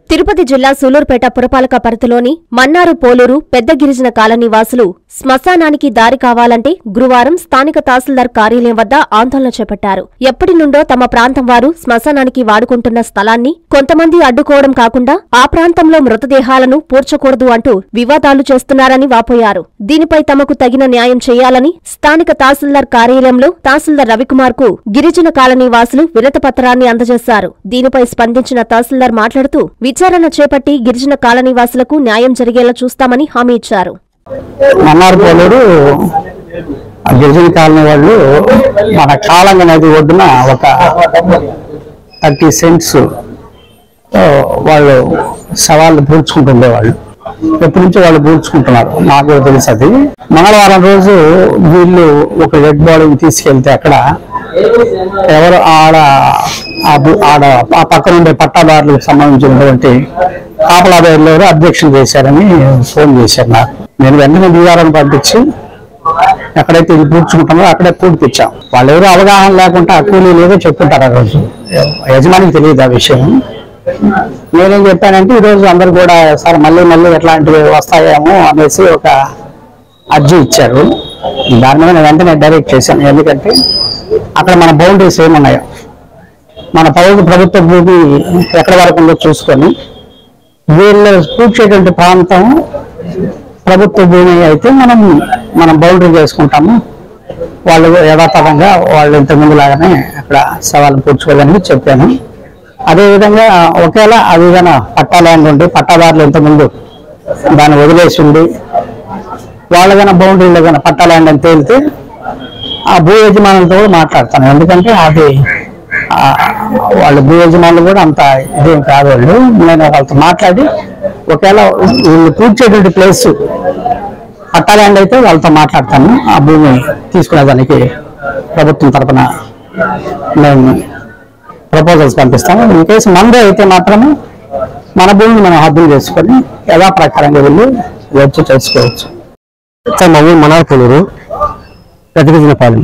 తిరుపతి జిల్లా సూలూరుపేట పురపాలక పరిధిలోని మన్నారు పోలూరు పెద్ద గిరిజన కాలనీ వాసులు శ్మశానానికి దారి కావాలంటే గురువారం స్థానిక తహసీల్దార్ కార్యాలయం వద్ద ఆందోళన చేపట్టారు ఎప్పటి నుండో తమ ప్రాంతం వారు శ్మశానానికి వాడుకుంటున్న స్థలాన్ని కొంతమంది అడ్డుకోవడం కాకుండా ఆ ప్రాంతంలో మృతదేహాలను పూడ్చకూడదు అంటూ వివాదాలు చేస్తున్నారని వాపోయారు దీనిపై తమకు తగిన న్యాయం చేయాలని స్థానిక తహసీల్దార్ కార్యాలయంలో తహసీల్దార్ రవికుమార్ కు గిరిజన కాలనీ వాసులు వినతిపత్రాన్ని అందజేశారు దీనిపై స్పందించిన తహసీల్దార్ మాట్లాడుతూ విచారణ చేపట్టి గిరిజన కాలనీ వాసులకు న్యాయం జరిగేలా చూస్తామని హామీ ఇచ్చారు మన్నార్ పోలూరు ఆ గిరిజన కాలనీ వాళ్ళు మన కాలంగ నది ఒడ్డున ఒక థర్టీ సెంట్స్ వాళ్ళు సవాళ్ళు పూడ్చుకుంటుండేవాళ్ళు ఎప్పటి నుంచో వాళ్ళు పూడ్చుకుంటున్నారు నాకు కూడా తెలుసు అది మంగళవారం రోజు వీళ్ళు ఒక డెడ్ బాడీని తీసుకెళ్తే అక్కడ ఎవరు ఆడ ఆ బు- ఆడ ఆ పక్కన ఉండే పట్టాదారులకు సంబంధించినటువంటి కాపలాదారులు ఎవరు అబ్జెక్షన్ చేశారని ఫోన్ చేశారు నాకు నేను వెంటనే బీఆర్ఓని పంపించి ఎక్కడైతే ఇది పూడ్చుకుంటామో అక్కడే పూడ్పించాం వాళ్ళు ఎవరు అవగాహన లేకుండా ఆ కూలీలు ఏదో చెప్పుంటారు ఆ రోజు యజమానికి తెలియదు ఆ విషయం నేనేం చెప్పానంటే ఈ రోజు అందరు కూడా సార్ మళ్ళీ మళ్ళీ ఎట్లాంటివి వస్తాయేమో అనేసి ఒక అర్జీ ఇచ్చారు దాని మీద నేను వెంటనే డైరెక్ట్ చేశాను ఎందుకంటే అక్కడ మన బౌండరీస్ ఏమున్నాయో మన పౌరు ప్రభుత్వ భూమి ఎక్కడి వరకు ఉందో చూసుకొని వీళ్ళు కూర్చేటువంటి ప్రాంతం ప్రభుత్వ భూమి అయితే మనం మనం బౌండరీ చేసుకుంటాము వాళ్ళు యథాతథంగా వాళ్ళు ఇంతకుముందు లాగానే అక్కడ సవాలు పూడ్చుకోవాలని చెప్పాను అదేవిధంగా ఒకవేళ అది ఏదైనా పట్టా ల్యాండ్ ఉండి పట్టాదారులు ఇంతకుముందు దాన్ని వదిలేసి ఉండి వాళ్ళదైనా బౌండరీలో కానీ పట్టా ల్యాండ్ అని తేలితే ఆ భూ యజమానులతో కూడా మాట్లాడతాను ఎందుకంటే అది ఆ, వాళ్ళ భూ యజమానులు కూడా అంత ఇదేం కాదు వాళ్ళు నేను వాళ్ళతో మాట్లాడి ఒకవేళ వీళ్ళు కూర్చేటువంటి ప్లేస్ పట్టా ల్యాండ్ అయితే వాళ్ళతో మాట్లాడతాను ఆ భూమి తీసుకునేదానికి ప్రభుత్వం తరపున మేము ప్రపోజల్స్ పంపిస్తాము ఇన్ కేసు మనదే అయితే మాత్రమే మన భూమిని మనం హద్దులు చేసుకొని యథాప్రకారంగా వెళ్ళి వచ్చి చేసుకోవచ్చు మా ఊరు మనార్పూలూరు పెద్దగిరిజనపాలెం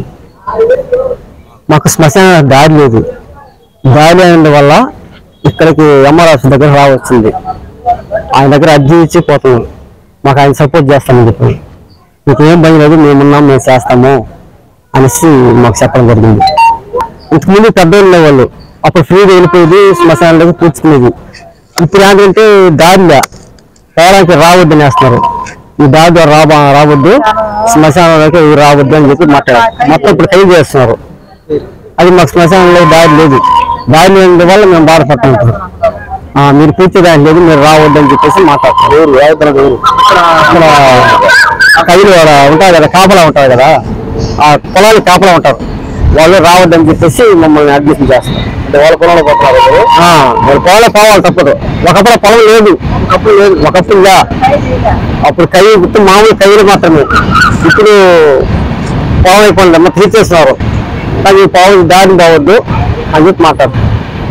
మాకు శ్మశాన దారి లేదు దారి అయిన వల్ల ఇక్కడికి ఎంఆర్ ఆఫీస్ దగ్గర రావచ్చింది ఆయన దగ్గర అర్జీ ఇచ్చి పోతున్నాం మాకు ఆయన సపోర్ట్ చేస్తామని చెప్పి మీకు ఏం భయం లేదు మేమున్నాం మేము చేస్తాము అనేసి మాకు చెప్పడం జరిగింది ఇంతకుముందు పెద్దోళ్ళు వాళ్ళు అప్పుడు ఫ్రీగా వెళ్ళిపోయేది శ్మశానంలోకి కూర్చుకునేది ఇప్పుడు ఏంటంటే దారిలో పోవడానికి రావద్దని వేస్తున్నారు ఈ దారి ద్వారా రాబా రావద్దు శ్మశానంలోకి ఇవి రావద్దు అని చెప్పి మాట్లాడారు మొత్తం ఇప్పుడు ఖైదు చేస్తున్నారు అది మాకు శ్మశానంలో దారి లేదు దారి లేని వల్ల మేము బాధపడతాం ఇప్పుడు ఆ, మీరు పూర్తి దారి లేదు మీరు రావద్దు అని చెప్పేసి మాట్లాడతారు ఊరు వేదన ఊరు ఇక్కడ కైలు ఉంటారు కదా కాపలా ఉంటారు కదా ఆ పొలాలు కాపలా ఉంటారు వాళ్ళు రావద్దని చెప్పేసి మమ్మల్ని అడ్మిషన్ చేస్తారు అంటే వాళ్ళ పొలంలో పోతున్నారు వాళ్ళ పొలంలో పోవాలి తప్పదు ఒకప్పుడు పొలం లేదు ఒకప్పుడు లేదు ఒకప్పుడు ఇలా అప్పుడు కై గుర్తు మామూలు కైలు మాత్రమే ఇప్పుడు పొలం అయిపోయింది అమ్మ తీసేస్తున్నారు కానీ ఈ పొలం దారిని పోవద్దు అని చెప్పి మాట్లాడుతారు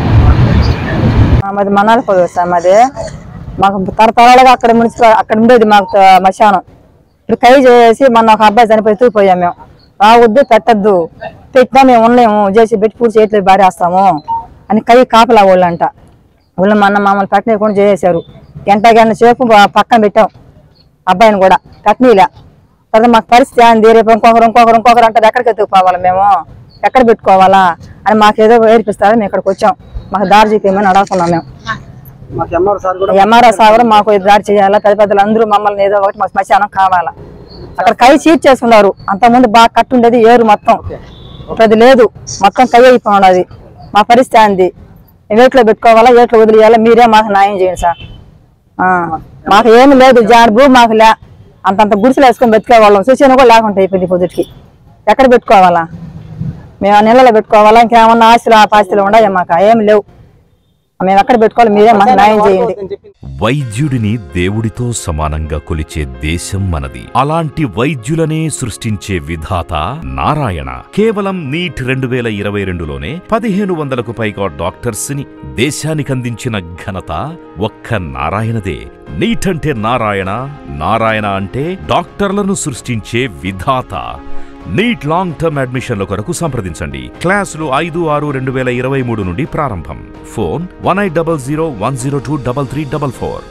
ఆ, మాది మనాలి పొలం సార్ మాది మాకు తరతరాలుగా అక్కడ మున్సిపల్ అక్కడ ఉండేది మాకు త- మశానం ఇప్పుడు కై చేసి మొన్న ఒక అబ్బాయి చనిపోయి తూపోయాం మేము రావద్దు పెట్టద్దు పెట్టినా మేము ఉండలేము చేసి పెట్టి పూర్తి చేయట్లేదు బారేస్తాము అని కై కాపలా వాళ్ళు అంట వాళ్ళు మొన్న మమ్మల్ని పెట్టనీయకుండా చేసేసారు గంట గంట సేపు ప- పక్కన పెట్టాం అబ్బాయిని కూడా పెట్టనీలే తర్వాత మాకు పరిస్థితి ఏంది రేపు ఇంకొకరు ఇంకొకరు ఇంకొకరు అంటారు ఎక్కడికి ఎత్తుకుపోవాలి మేము ఎక్కడ పెట్టుకోవాలా అని మాకు ఏదో ఏర్పిస్తారని మేము ఇక్కడికి వచ్చాం మాకు దారి చూపించమని అడుగుతున్నాం మేము ఎంఆర్ఓ సార్ కూడా మాకు ఇది దారి చేయాలా పెద్ద పెద్దలు అందరూ మమ్మల్ని ఏదో ఒకటి మాకు శ్మశానం కావాలా అక్కడ కై చీట్ చేసుకున్నారు అంతకుముందు బాగా కట్టు ఉండేది ఏరు మొత్తం ఇప్పుడు అది లేదు మొత్తం కై అయిపోయి ఉన్నది మా పరిస్థితి అంది ఏట్లో పెట్టుకోవాలా ఏట్లో వదిలేయాలా మీరే మాకు న్యాయం చేయండి సార్ ఆ, మాకు ఏమి లేదు జాన్ భూమి మాకు లే అంతంత గుడిసెలు వేసుకొని బతికేవాళ్ళం చూసాను కూడా లేకుండా అయిపోయింది పొద్దుటికి ఎక్కడ పెట్టుకోవాలా మేము ఆ నెలలో పెట్టుకోవాలా ఇంకేమన్నా ఆస్తులు ఆ పాస్తులు ఉన్నాయా మాకు ఏమి లేవు మేము ఎక్కడ పెట్టుకోవాలి మీరే మాకు న్యాయం చేయండి వైద్యుడిని దేవుడితో సమానంగా కొలిచే దేశం మనది అలాంటి వైద్యులనే సృష్టించే విధాత నారాయణ కేవలం నీట్ రెండు వేల ఇరవై రెండులోనే పదిహేను వందలకు పైగా డాక్టర్స్ ని దేశానికి అందించిన ఘనత ఒక్క నారాయణదే నీట్ అంటే నారాయణ నారాయణ అంటే డాక్టర్లను సృష్టించే విధాత నీట్ లాంగ్ టర్మ్ అడ్మిషన్ల కొరకు సంప్రదించండి క్లాసులు ఐదు ఆరు రెండు వేల ఇరవై మూడు నుండి ప్రారంభం phone one eight double zero one zero two double three double four